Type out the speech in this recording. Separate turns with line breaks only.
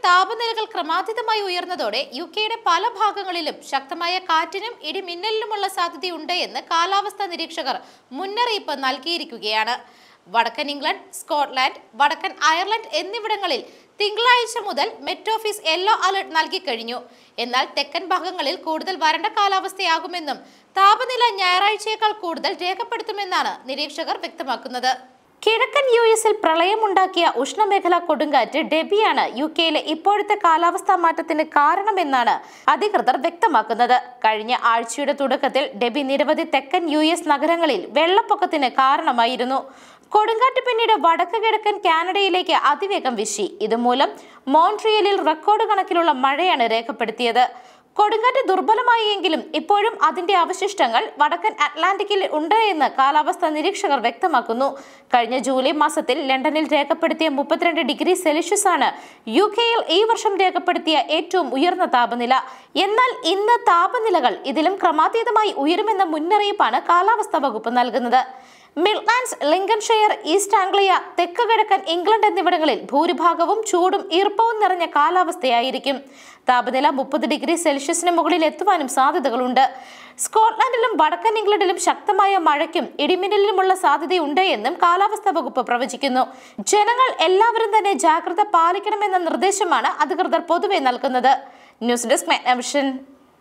താപനിലകൾ ക്രമാതീതമായി ഉയർന്നതോടെ യു കെയുടെ പല ഭാഗങ്ങളിലും ശക്തമായ കാറ്റിനും ഇടിമിന്നലിനുമുള്ള സാധ്യതയുണ്ട് എന്ന് കാലാവസ്ഥാ നിരീക്ഷകർ മുന്നറിയിപ്പ് നൽകിയിരിക്കുകയാണ് വടക്കൻ ഇംഗ്ലണ്ട് സ്കോട്ട്ലാൻഡ് വടക്കൻ അയർലൻഡ് എന്നിവിടങ്ങളിൽ തിങ്കളാഴ്ച മുതൽ മെറ്റ് ഓഫീസ് യെല്ലോ അലർട്ട് നൽകിക്കഴിഞ്ഞു എന്നാൽ തെക്കൻ ഭാഗങ്ങളിൽ കൂടുതൽ വരണ്ട കാലാവസ്ഥയാകുമെന്നും താപനില ഞായറാഴ്ചയേക്കാൾ കൂടുതൽ രേഖപ്പെടുത്തുമെന്നാണ് നിരീക്ഷകർ വ്യക്തമാക്കുന്നത് കിഴക്കൻ യു എസിൽ പ്രളയമുണ്ടാക്കിയ ഉഷ്ണമേഖലാ കൊടുങ്കാറ്റ് ഡെബിയാണ് യു കെയിലെ ഇപ്പോഴത്തെ കാലാവസ്ഥാ മാറ്റത്തിന് കാരണമെന്നാണ് അധികൃതർ വ്യക്തമാക്കുന്നത് കഴിഞ്ഞ ആഴ്ചയുടെ തുടക്കത്തിൽ ഡെബി നിരവധി തെക്കൻ യു എസ് നഗരങ്ങളിൽ വെള്ളപ്പൊക്കത്തിന് കാരണമായിരുന്നു കൊടുങ്കാറ്റ് പിന്നീട് വടക്ക് കിഴക്കൻ കാനഡയിലേക്ക് അതിവേഗം വീശി ഇതുമൂലം മോൺട്രിയലിൽ റെക്കോർഡ് കണക്കിലുള്ള മഴയാണ് രേഖപ്പെടുത്തിയത് കൊടുങ്കാറ്റ് ദുർബലമായി എങ്കിലും ഇപ്പോഴും അതിന്റെ അവശിഷ്ടങ്ങൾ വടക്കൻ അറ്റ്ലാന്റിക്കിൽ ഉണ്ട് എന്ന് കാലാവസ്ഥാ നിരീക്ഷകർ വ്യക്തമാക്കുന്നു കഴിഞ്ഞ ജൂലൈ മാസത്തിൽ ലണ്ടനിൽ രേഖപ്പെടുത്തിയ മുപ്പത്തിരണ്ട് ഡിഗ്രി സെൽഷ്യസ് ആണ് യു കെയിൽ ഈ വർഷം രേഖപ്പെടുത്തിയ ഏറ്റവും ഉയർന്ന താപനില എന്നാൽ ഇന്ന് താപനിലകൾ ഇതിലും ക്രമാതീതമായി ഉയരുമെന്ന മുന്നറിയിപ്പാണ് കാലാവസ്ഥാ വകുപ്പ് നൽകുന്നത് മിഡ്ലാൻഡ്സ് ലിങ്കൺഷെയർ ഈസ്റ്റ് ആംഗ്ലിയ തെക്ക് കിഴക്കൻ ഇംഗ്ലണ്ട് എന്നിവിടങ്ങളിൽ ഭൂരിഭാഗവും ചൂടും ഈർപ്പവും നിറഞ്ഞ കാലാവസ്ഥയായിരിക്കും താപനില മുപ്പത് ഡിഗ്രി സെൽഷ്യസിന് മുകളിൽ എത്തുവാനും സാധ്യതകളുണ്ട് സ്കോട്ട്ലാൻഡിലും വടക്കൻ ഇംഗ്ലണ്ടിലും ശക്തമായ മഴയ്ക്കും ഇടിമിന്നലിനുമുള്ള സാധ്യതയുണ്ട് എന്നും കാലാവസ്ഥാ വകുപ്പ് പ്രവചിക്കുന്നു ജനങ്ങൾ എല്ലാവരും തന്നെ ജാഗ്രത പാലിക്കണമെന്ന നിർദ്ദേശമാണ് അധികൃതർ പൊതുവെ നൽകുന്നത് ന്യൂസ് ഡെസ്ക് മെഗ്നവിഷൻ